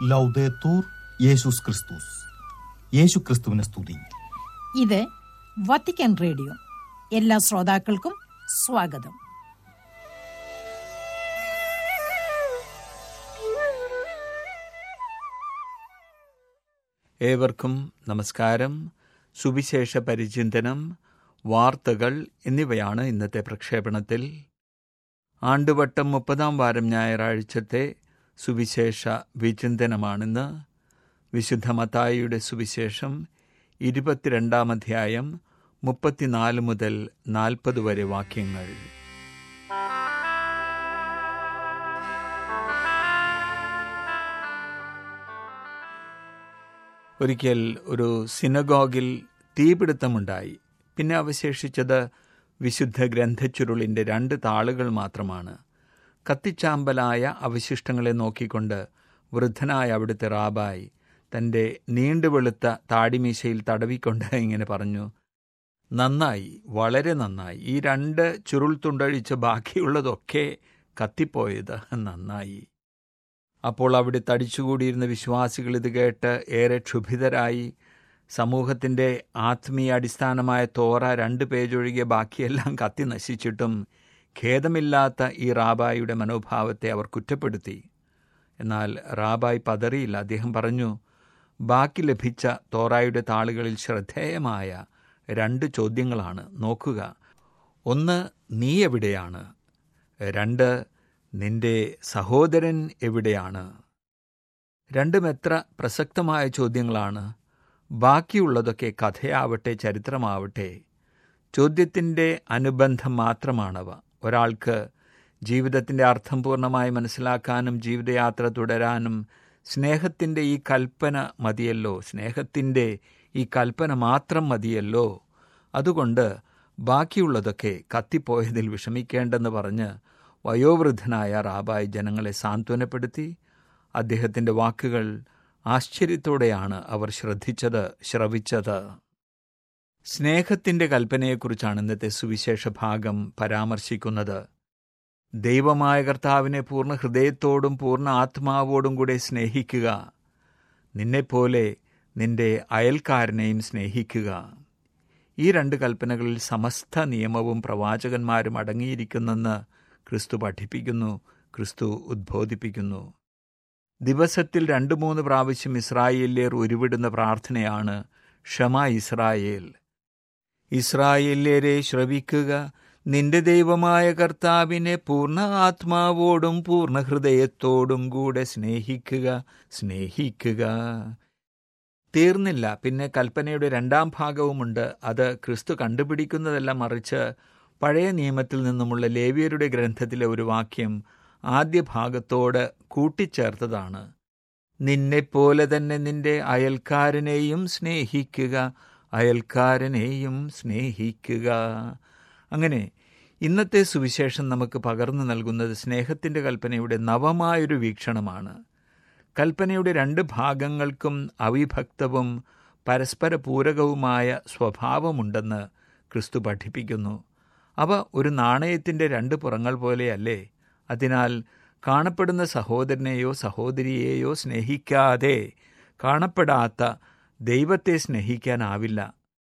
ലൗദേത്തൂർ യേശുസ് ക്രിസ്തുസ് യേശു ക്രിസ്തുവിനെ സ്തുതി ഇത് വത്തിക്കാൻ റേഡിയോ എല്ലാ ശ്രോതാക്കൾക്കും സ്വാഗതം ഏവർക്കും നമസ്കാരം സുവിശേഷ പരിചിന്തനം വാർത്തകൾ എന്നിവയാണ് ഇന്നത്തെ പ്രക്ഷേപണത്തിൽ ആണ്ടുവട്ടം മുപ്പതാം വാരം ഞായറാഴ്ചത്തെ സുവിശേഷ വിചിന്തനമാണിന്ന് വിശുദ്ധ മത്തായിയുടെ സുവിശേഷം ഇരുപത്തിരണ്ടാം അധ്യായം മുപ്പത്തിനാല് മുതൽ നാൽപ്പത് വരെ വാക്യങ്ങൾ ഒരിക്കൽ ഒരു സിനഗോഗിൽ തീപിടുത്തമുണ്ടായി പിന്നെ അവശേഷിച്ചത് വിശുദ്ധ ഗ്രന്ഥച്ചുരുളിൻ്റെ രണ്ട് താളുകൾ മാത്രമാണ് കത്തിച്ചാമ്പലായ അവശിഷ്ടങ്ങളെ നോക്കിക്കൊണ്ട് വൃദ്ധനായ അവിടുത്തെ റാബായി തൻ്റെ നീണ്ടുവെളുത്ത താടിമീശയിൽ തടവിക്കൊണ്ട് ഇങ്ങനെ പറഞ്ഞു നന്നായി വളരെ നന്നായി ഈ രണ്ട് ചുരുൾ തുണ്ടഴിച്ച് ബാക്കിയുള്ളതൊക്കെ കത്തിപ്പോയത് നന്നായി അപ്പോൾ അവിടെ തടിച്ചുകൂടിയിരുന്ന വിശ്വാസികൾ ഇത് കേട്ട് ഏറെ ക്ഷുഭിതരായി സമൂഹത്തിൻ്റെ ആത്മീയ അടിസ്ഥാനമായ തോറ രണ്ട് പേജൊഴികെ ബാക്കിയെല്ലാം കത്തി നശിച്ചിട്ടും ഖേദമില്ലാത്ത ഈ റാബായിയുടെ മനോഭാവത്തെ അവർ കുറ്റപ്പെടുത്തി എന്നാൽ റാബായി പതറിയില്ല അദ്ദേഹം പറഞ്ഞു ബാക്കി ലഭിച്ച തോറായുടെ താളുകളിൽ ശ്രദ്ധേയമായ രണ്ട് ചോദ്യങ്ങളാണ് നോക്കുക ഒന്ന് നീ എവിടെയാണ് രണ്ട് നിന്റെ സഹോദരൻ എവിടെയാണ് രണ്ടും എത്ര പ്രസക്തമായ ചോദ്യങ്ങളാണ് ബാക്കിയുള്ളതൊക്കെ കഥയാവട്ടെ ചരിത്രമാവട്ടെ ചോദ്യത്തിൻ്റെ അനുബന്ധം മാത്രമാണവ ഒരാൾക്ക് ജീവിതത്തിൻ്റെ അർത്ഥം പൂർണ്ണമായി മനസ്സിലാക്കാനും ജീവിതയാത്ര തുടരാനും സ്നേഹത്തിൻ്റെ ഈ കൽപ്പന മതിയല്ലോ സ്നേഹത്തിൻ്റെ ഈ കൽപ്പന മാത്രം മതിയല്ലോ അതുകൊണ്ട് ബാക്കിയുള്ളതൊക്കെ കത്തിപ്പോയതിൽ വിഷമിക്കേണ്ടെന്ന് പറഞ്ഞ് വയോവൃദ്ധനായ റാബായി ജനങ്ങളെ സാന്ത്വനപ്പെടുത്തി അദ്ദേഹത്തിൻ്റെ വാക്കുകൾ ആശ്ചര്യത്തോടെയാണ് അവർ ശ്രദ്ധിച്ചത് ശ്രവിച്ചത് സ്നേഹത്തിൻ്റെ കൽപ്പനയെക്കുറിച്ചാണ് ഇന്നത്തെ സുവിശേഷ ഭാഗം പരാമർശിക്കുന്നത് ദൈവമായ കർത്താവിനെ പൂർണ്ണ ഹൃദയത്തോടും പൂർണ്ണ ആത്മാവോടും കൂടെ സ്നേഹിക്കുക നിന്നെപ്പോലെ നിന്റെ അയൽക്കാരനെയും സ്നേഹിക്കുക ഈ രണ്ട് കൽപ്പനകളിൽ സമസ്ത നിയമവും പ്രവാചകന്മാരും അടങ്ങിയിരിക്കുന്നെന്ന് ക്രിസ്തു പഠിപ്പിക്കുന്നു ക്രിസ്തു ഉദ്ബോധിപ്പിക്കുന്നു ദിവസത്തിൽ രണ്ട് മൂന്ന് പ്രാവശ്യം ഇസ്രായേലിയർ ഉരുവിടുന്ന പ്രാർത്ഥനയാണ് ക്ഷമ ഇസ്രായേൽ ഇസ്രായേല്യരെ ശ്രവിക്കുക നിന്റെ ദൈവമായ കർത്താവിനെ പൂർണ്ണ ആത്മാവോടും പൂർണ്ണ ഹൃദയത്തോടും കൂടെ സ്നേഹിക്കുക സ്നേഹിക്കുക തീർന്നില്ല പിന്നെ കൽപ്പനയുടെ രണ്ടാം ഭാഗവുമുണ്ട് അത് ക്രിസ്തു കണ്ടുപിടിക്കുന്നതല്ല മറിച്ച് പഴയ നിയമത്തിൽ നിന്നുമുള്ള ലേവിയരുടെ ഗ്രന്ഥത്തിലെ ഒരു വാക്യം ആദ്യ ഭാഗത്തോട് കൂട്ടിച്ചേർത്തതാണ് നിന്നെപ്പോലെ തന്നെ നിന്റെ അയൽക്കാരനെയും സ്നേഹിക്കുക അയൽക്കാരനെയും സ്നേഹിക്കുക അങ്ങനെ ഇന്നത്തെ സുവിശേഷം നമുക്ക് പകർന്നു നൽകുന്നത് സ്നേഹത്തിൻ്റെ കൽപ്പനയുടെ നവമായൊരു വീക്ഷണമാണ് കൽപ്പനയുടെ രണ്ട് ഭാഗങ്ങൾക്കും അവിഭക്തവും പരസ്പര പൂരകവുമായ സ്വഭാവമുണ്ടെന്ന് ക്രിസ്തു പഠിപ്പിക്കുന്നു അവ ഒരു നാണയത്തിൻ്റെ രണ്ട് പുറങ്ങൾ പോലെയല്ലേ അതിനാൽ കാണപ്പെടുന്ന സഹോദരനെയോ സഹോദരിയെയോ സ്നേഹിക്കാതെ കാണപ്പെടാത്ത ദൈവത്തെ സ്നേഹിക്കാനാവില്ല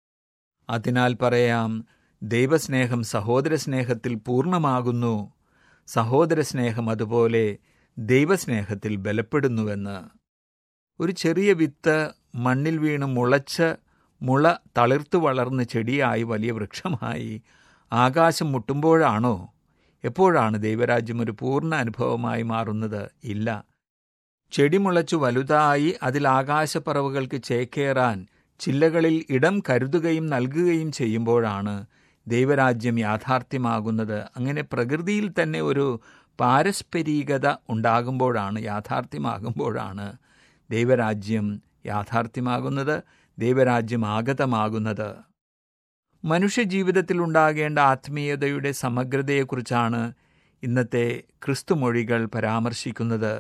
അതിനാൽ പറയാം ദൈവസ്നേഹം സഹോദര സ്നേഹത്തിൽ പൂർണ്ണമാകുന്നു സഹോദര സ്നേഹം അതുപോലെ ദൈവസ്നേഹത്തിൽ ബലപ്പെടുന്നുവെന്ന് ഒരു ചെറിയ വിത്ത് മണ്ണിൽ വീണ് മുളച്ച് മുള തളിർത്തു വളർന്ന് ചെടിയായി വലിയ വൃക്ഷമായി ആകാശം മുട്ടുമ്പോഴാണോ എപ്പോഴാണ് ദൈവരാജ്യം ഒരു പൂർണ്ണ അനുഭവമായി മാറുന്നത് ഇല്ല ചെടി മുളച്ചു വലുതായി അതിൽ ആകാശപ്പറവുകൾക്ക് ചേക്കേറാൻ ചില്ലകളിൽ ഇടം കരുതുകയും നൽകുകയും ചെയ്യുമ്പോഴാണ് ദൈവരാജ്യം യാഥാർത്ഥ്യമാകുന്നത് അങ്ങനെ പ്രകൃതിയിൽ തന്നെ ഒരു പാരസ്പരികത ഉണ്ടാകുമ്പോഴാണ് യാഥാർത്ഥ്യമാകുമ്പോഴാണ് ദൈവരാജ്യം യാഥാർത്ഥ്യമാകുന്നത് ദൈവരാജ്യം ആഗതമാകുന്നത് മനുഷ്യജീവിതത്തിൽ ഉണ്ടാകേണ്ട ആത്മീയതയുടെ സമഗ്രതയെക്കുറിച്ചാണ് ഇന്നത്തെ ക്രിസ്തുമൊഴികൾ പരാമർശിക്കുന്നത്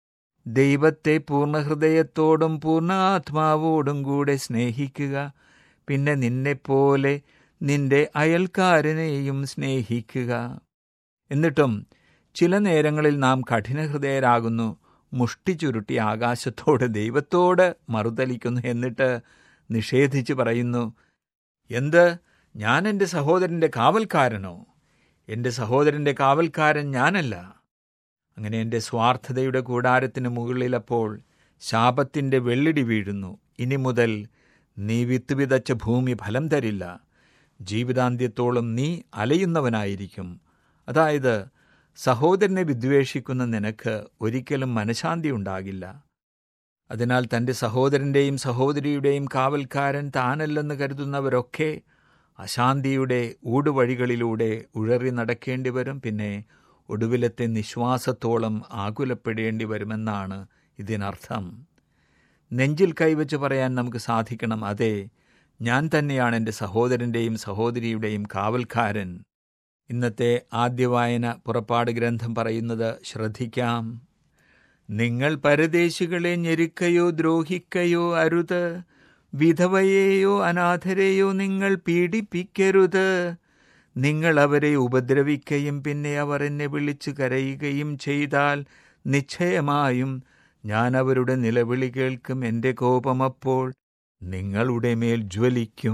ദൈവത്തെ പൂർണ്ണ ഹൃദയത്തോടും പൂർണ്ണ ആത്മാവോടും കൂടെ സ്നേഹിക്കുക പിന്നെ നിന്നെപ്പോലെ നിന്റെ അയൽക്കാരനെയും സ്നേഹിക്കുക എന്നിട്ടും ചില നേരങ്ങളിൽ നാം കഠിനഹൃദയരാകുന്നു മുഷ്ടി ചുരുട്ടി ആകാശത്തോട് ദൈവത്തോട് മറുതലിക്കുന്നു എന്നിട്ട് നിഷേധിച്ച് പറയുന്നു എന്ത് ഞാൻ എൻ്റെ സഹോദരൻ്റെ കാവൽക്കാരനോ എൻ്റെ സഹോദരൻ്റെ കാവൽക്കാരൻ ഞാനല്ല അങ്ങനെ എൻ്റെ സ്വാർത്ഥതയുടെ കൂടാരത്തിന് മുകളിലപ്പോൾ ശാപത്തിൻ്റെ വെള്ളിടി വീഴുന്നു ഇനി മുതൽ നീ വിത്ത് വിതച്ച ഭൂമി ഫലം തരില്ല ജീവിതാന്ത്യത്തോളം നീ അലയുന്നവനായിരിക്കും അതായത് സഹോദരനെ വിദ്വേഷിക്കുന്ന നിനക്ക് ഒരിക്കലും മനഃശാന്തി ഉണ്ടാകില്ല അതിനാൽ തൻ്റെ സഹോദരൻ്റെയും സഹോദരിയുടെയും കാവൽക്കാരൻ താനല്ലെന്ന് കരുതുന്നവരൊക്കെ അശാന്തിയുടെ ഊടുവഴികളിലൂടെ ഉഴറി നടക്കേണ്ടി വരും പിന്നെ ഒടുവിലത്തെ നിശ്വാസത്തോളം ആകുലപ്പെടേണ്ടി വരുമെന്നാണ് ഇതിനർത്ഥം നെഞ്ചിൽ കൈവച്ച് പറയാൻ നമുക്ക് സാധിക്കണം അതെ ഞാൻ തന്നെയാണ് എൻ്റെ സഹോദരൻ്റെയും സഹോദരിയുടെയും കാവൽക്കാരൻ ഇന്നത്തെ ആദ്യ വായന പുറപ്പാട് ഗ്രന്ഥം പറയുന്നത് ശ്രദ്ധിക്കാം നിങ്ങൾ പരദേശികളെ ഞെരുക്കയോ ദ്രോഹിക്കയോ അരുത് വിധവയെയോ അനാഥരെയോ നിങ്ങൾ പീഡിപ്പിക്കരുത് നിങ്ങൾ അവരെ ഉപദ്രവിക്കുകയും പിന്നെ അവർ എന്നെ വിളിച്ചു കരയുകയും ചെയ്താൽ നിശ്ചയമായും ഞാൻ അവരുടെ നിലവിളി കേൾക്കും എൻ്റെ കോപമപ്പോൾ നിങ്ങളുടെ മേൽ ജ്വലിക്കും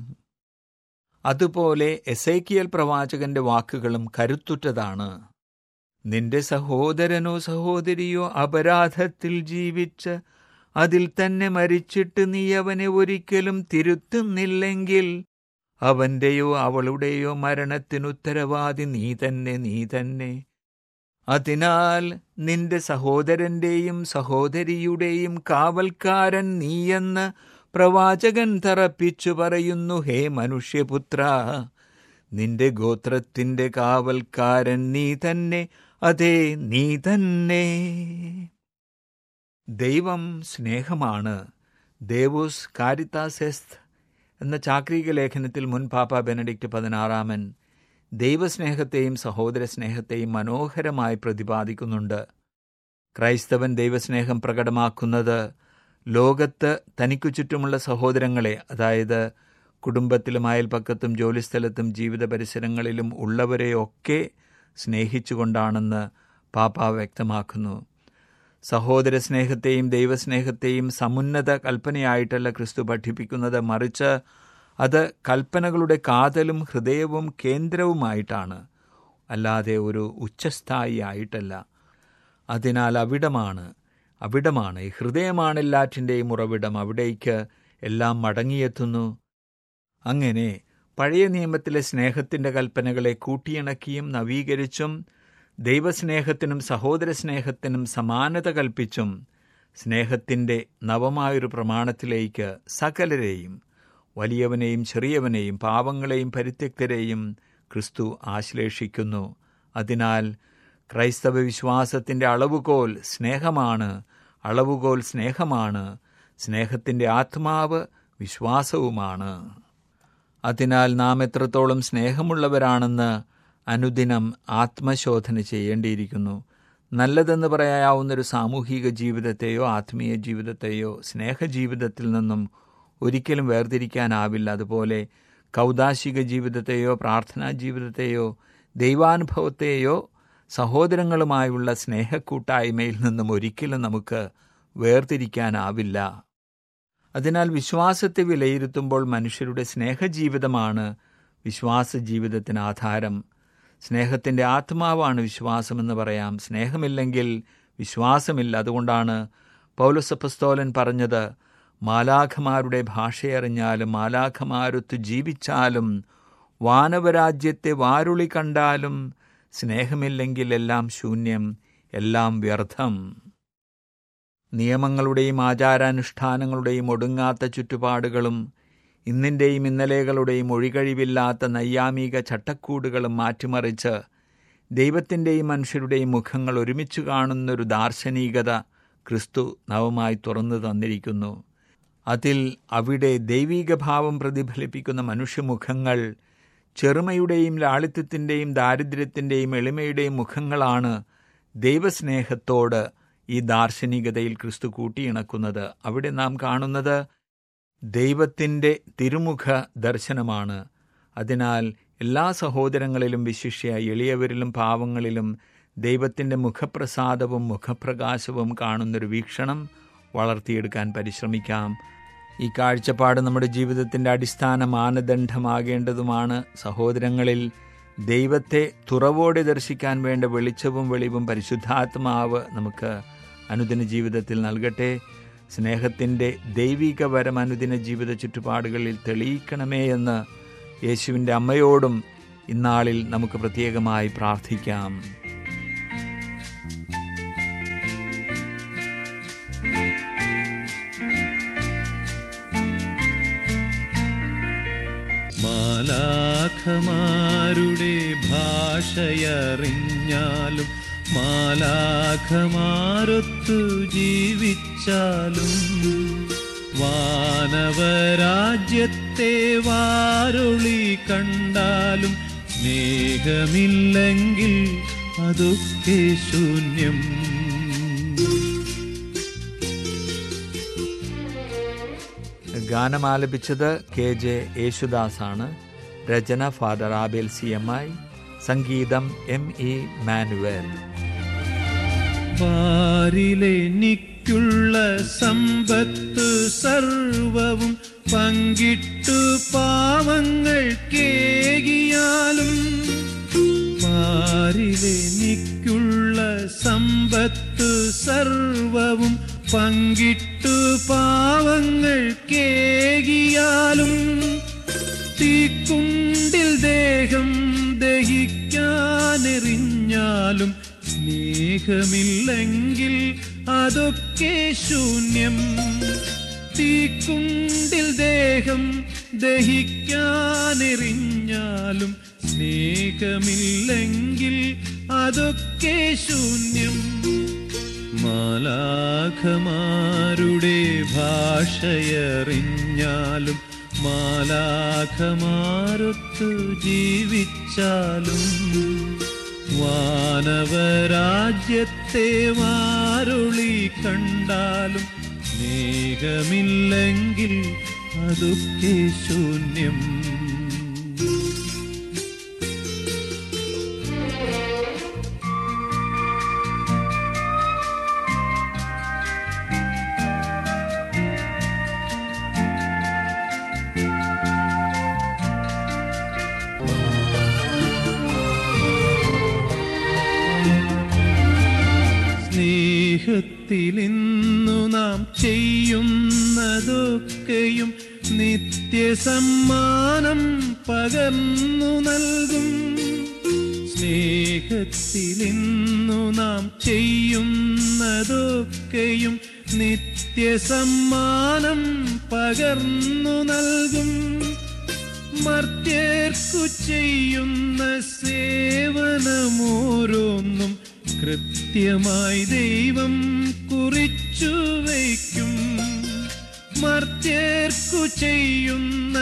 അതുപോലെ എസൈക്കിയൽ പ്രവാചകന്റെ വാക്കുകളും കരുത്തുറ്റതാണ് നിന്റെ സഹോദരനോ സഹോദരിയോ അപരാധത്തിൽ ജീവിച്ച് അതിൽ തന്നെ മരിച്ചിട്ട് നീ അവനെ ഒരിക്കലും തിരുത്തുന്നില്ലെങ്കിൽ അവന്റെയോ അവളുടെയോ മരണത്തിനുത്തരവാദി നീ തന്നെ നീ തന്നെ അതിനാൽ നിന്റെ സഹോദരന്റെയും സഹോദരിയുടെയും കാവൽക്കാരൻ നീയെന്ന് പ്രവാചകൻ തറപ്പിച്ചു പറയുന്നു ഹേ മനുഷ്യപുത്ര നിന്റെ ഗോത്രത്തിന്റെ കാവൽക്കാരൻ നീ തന്നെ അതെ നീ തന്നെ ദൈവം സ്നേഹമാണ് ദേവൂസ് കാരിത്താസെസ്ത് എന്ന ചാക്രിക ലേഖനത്തിൽ മുൻ പാപ്പ ബെനഡിക്റ്റ് പതിനാറാമൻ ദൈവസ്നേഹത്തെയും സഹോദര സ്നേഹത്തെയും മനോഹരമായി പ്രതിപാദിക്കുന്നുണ്ട് ക്രൈസ്തവൻ ദൈവസ്നേഹം പ്രകടമാക്കുന്നത് ലോകത്ത് തനിക്കു ചുറ്റുമുള്ള സഹോദരങ്ങളെ അതായത് കുടുംബത്തിലും അയൽപ്പക്കത്തും ജോലിസ്ഥലത്തും ജീവിത പരിസരങ്ങളിലും ഉള്ളവരെയൊക്കെ സ്നേഹിച്ചുകൊണ്ടാണെന്ന് പാപ്പ വ്യക്തമാക്കുന്നു സഹോദര സ്നേഹത്തെയും ദൈവസ്നേഹത്തെയും സമുന്നത കൽപ്പനയായിട്ടല്ല ക്രിസ്തു പഠിപ്പിക്കുന്നത് മറിച്ച് അത് കൽപ്പനകളുടെ കാതലും ഹൃദയവും കേന്ദ്രവുമായിട്ടാണ് അല്ലാതെ ഒരു ഉച്ചസ്ഥായി ആയിട്ടല്ല അതിനാൽ അവിടമാണ് അവിടമാണ് ഈ ഹൃദയമാണ് എല്ലാറ്റിൻ്റെയും ഉറവിടം അവിടേക്ക് എല്ലാം മടങ്ങിയെത്തുന്നു അങ്ങനെ പഴയ നിയമത്തിലെ സ്നേഹത്തിൻ്റെ കൽപ്പനകളെ കൂട്ടിയിണക്കിയും നവീകരിച്ചും ദൈവസ്നേഹത്തിനും സഹോദര സ്നേഹത്തിനും സമാനത കൽപ്പിച്ചും സ്നേഹത്തിൻ്റെ നവമായൊരു പ്രമാണത്തിലേക്ക് സകലരെയും വലിയവനെയും ചെറിയവനെയും പാവങ്ങളെയും പരിത്യക്തരെയും ക്രിസ്തു ആശ്ലേഷിക്കുന്നു അതിനാൽ ക്രൈസ്തവ വിശ്വാസത്തിൻ്റെ അളവുകോൽ സ്നേഹമാണ് അളവുകോൽ സ്നേഹമാണ് സ്നേഹത്തിൻ്റെ ആത്മാവ് വിശ്വാസവുമാണ് അതിനാൽ നാം എത്രത്തോളം സ്നേഹമുള്ളവരാണെന്ന് അനുദിനം ആത്മശോധന ചെയ്യേണ്ടിയിരിക്കുന്നു നല്ലതെന്ന് പറയാവുന്നൊരു സാമൂഹിക ജീവിതത്തെയോ ആത്മീയ ജീവിതത്തെയോ സ്നേഹജീവിതത്തിൽ നിന്നും ഒരിക്കലും വേർതിരിക്കാനാവില്ല അതുപോലെ കൗതാശിക ജീവിതത്തെയോ പ്രാർത്ഥനാ ജീവിതത്തെയോ ദൈവാനുഭവത്തെയോ സഹോദരങ്ങളുമായുള്ള സ്നേഹക്കൂട്ടായ്മയിൽ നിന്നും ഒരിക്കലും നമുക്ക് വേർതിരിക്കാനാവില്ല അതിനാൽ വിശ്വാസത്തെ വിലയിരുത്തുമ്പോൾ മനുഷ്യരുടെ സ്നേഹജീവിതമാണ് വിശ്വാസ ജീവിതത്തിന് ആധാരം സ്നേഹത്തിൻ്റെ ആത്മാവാണ് വിശ്വാസമെന്ന് പറയാം സ്നേഹമില്ലെങ്കിൽ വിശ്വാസമില്ല അതുകൊണ്ടാണ് പൗലസപ്പസ്തോലൻ പറഞ്ഞത് മാലാഖമാരുടെ ഭാഷയറിഞ്ഞാലും മാലാഖമാരൊത്ത് ജീവിച്ചാലും വാനവരാജ്യത്തെ വാരുളി കണ്ടാലും സ്നേഹമില്ലെങ്കിൽ എല്ലാം ശൂന്യം എല്ലാം വ്യർത്ഥം നിയമങ്ങളുടെയും ആചാരാനുഷ്ഠാനങ്ങളുടെയും ഒടുങ്ങാത്ത ചുറ്റുപാടുകളും ഇന്നിൻ്റെയും ഇന്നലെകളുടെയും ഒഴികഴിവില്ലാത്ത നൈയാമിക ചട്ടക്കൂടുകളും മാറ്റിമറിച്ച് ദൈവത്തിൻ്റെയും മനുഷ്യരുടെയും മുഖങ്ങൾ ഒരുമിച്ച് കാണുന്നൊരു ദാർശനികത ക്രിസ്തു നവമായി തുറന്നു തന്നിരിക്കുന്നു അതിൽ അവിടെ ദൈവീക ഭാവം പ്രതിഫലിപ്പിക്കുന്ന മനുഷ്യമുഖങ്ങൾ ചെറുമയുടെയും ലാളിത്യത്തിൻ്റെയും ദാരിദ്ര്യത്തിൻ്റെയും എളിമയുടെയും മുഖങ്ങളാണ് ദൈവസ്നേഹത്തോട് ഈ ദാർശനികതയിൽ ക്രിസ്തു കൂട്ടിയിണക്കുന്നത് അവിടെ നാം കാണുന്നത് ദൈവത്തിൻ്റെ തിരുമുഖ ദർശനമാണ് അതിനാൽ എല്ലാ സഹോദരങ്ങളിലും വിശിഷ്യ എളിയവരിലും പാവങ്ങളിലും ദൈവത്തിൻ്റെ മുഖപ്രസാദവും മുഖപ്രകാശവും കാണുന്നൊരു വീക്ഷണം വളർത്തിയെടുക്കാൻ പരിശ്രമിക്കാം ഈ കാഴ്ചപ്പാട് നമ്മുടെ ജീവിതത്തിൻ്റെ അടിസ്ഥാന മാനദണ്ഡമാകേണ്ടതുമാണ് സഹോദരങ്ങളിൽ ദൈവത്തെ തുറവോടെ ദർശിക്കാൻ വേണ്ട വെളിച്ചവും വെളിവും പരിശുദ്ധാത്മാവ് നമുക്ക് അനുദിന ജീവിതത്തിൽ നൽകട്ടെ സ്നേഹത്തിൻ്റെ ദൈവിക വരം അനുദിന ജീവിത ചുറ്റുപാടുകളിൽ തെളിയിക്കണമേ എന്ന് യേശുവിൻ്റെ അമ്മയോടും ഇന്നാളിൽ നമുക്ക് പ്രത്യേകമായി പ്രാർത്ഥിക്കാം മാലാഖമാരുടെ ഭാഷയറിഞ്ഞാലും മാലാഖമാരൊത്തു ജീവിച്ചാലും വാനവരാജ്യത്തെ വാരൊളി കണ്ടാലും സ്നേഹമില്ലെങ്കിൽ അതൊക്കെ ശൂന്യം ഗാനം ആലപിച്ചത് കെ ജെ യേശുദാസാണ് രചന father Abel C M I സംഗീതം എം ഇ മാനുവൽ പാരിലെനിക്കുള്ള സമ്പത്ത് സർവവും പങ്കിട്ടു പാവങ്ങൾ കേകിയാലും പാരിലെനിക്കുള്ള സമ്പത്ത് സർവവും പങ്കിട്ടു പാവങ്ങൾ കേകിയാലും തീക്കുണ്ടിൽ ദേഹം ദഹിക്കാനെറിഞ്ഞാലും സ്നേഹമില്ലെങ്കിൽ അതൊക്കെ ശൂന്യം തീക്കുണ്ടിൽ ദേഹം ദഹിക്കാനെറിഞ്ഞാലും സ്നേഹമില്ലെങ്കിൽ അതൊക്കെ ശൂന്യം മാലാഖമാരുടെ ഭാഷയറിഞ്ഞാലും മാലാഖമാരൊത്തു ജീവിച്ചാലും വാനവരാജ്യത്തെ വാരുളി കണ്ടാലും സ്നേഹമില്ലെങ്കിൽ അതൊക്കെ ശൂന്യം സ്നേഹത്തിലിന്നു നാം ചെയ്യുന്നതൊക്കെയും നിത്യസമ്മാനം പകർന്നു നൽകും സ്നേഹത്തിലിന്നു നാം ചെയ്യുന്നതൊക്കെയും നിത്യസമ്മാനം പകർന്നു നൽകും മർത്യർക്കു ചെയ്യുന്ന സേവനമോരോന്നും കൃത്യമായി ദൈവം കുറിച്ചു വയ്ക്കും മർത്യർക്കു ചെയ്യുന്ന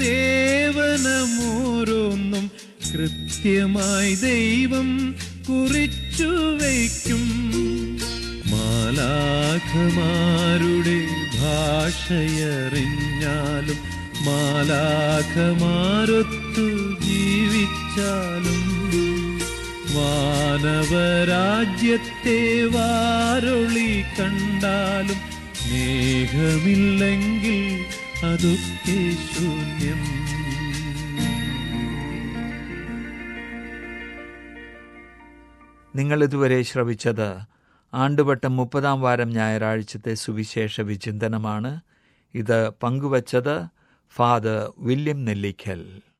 സേവനമോരോന്നും കൃത്യമായി ദൈവം കുറിച്ചു വയ്ക്കും മാലാഖമാരുടെ ഭാഷയറിഞ്ഞാലും മാലാഖമാരൊത്തു ജീവിച്ചാലും വാനവരാജ്യത്തെ വാരൊളി കണ്ടാലും സ്നേഹമില്ലെങ്കിൽ അതൊക്കെ ശൂന്യം നിങ്ങൾ ഇതുവരെ ശ്രവിച്ചത് ആണ്ടുവട്ടം മുപ്പതാം വാരം ഞായറാഴ്ചത്തെ സുവിശേഷ വിചിന്തനമാണ് ഇത് പങ്കുവച്ചത് ഫാദർ വില്യം നെല്ലിക്കൽ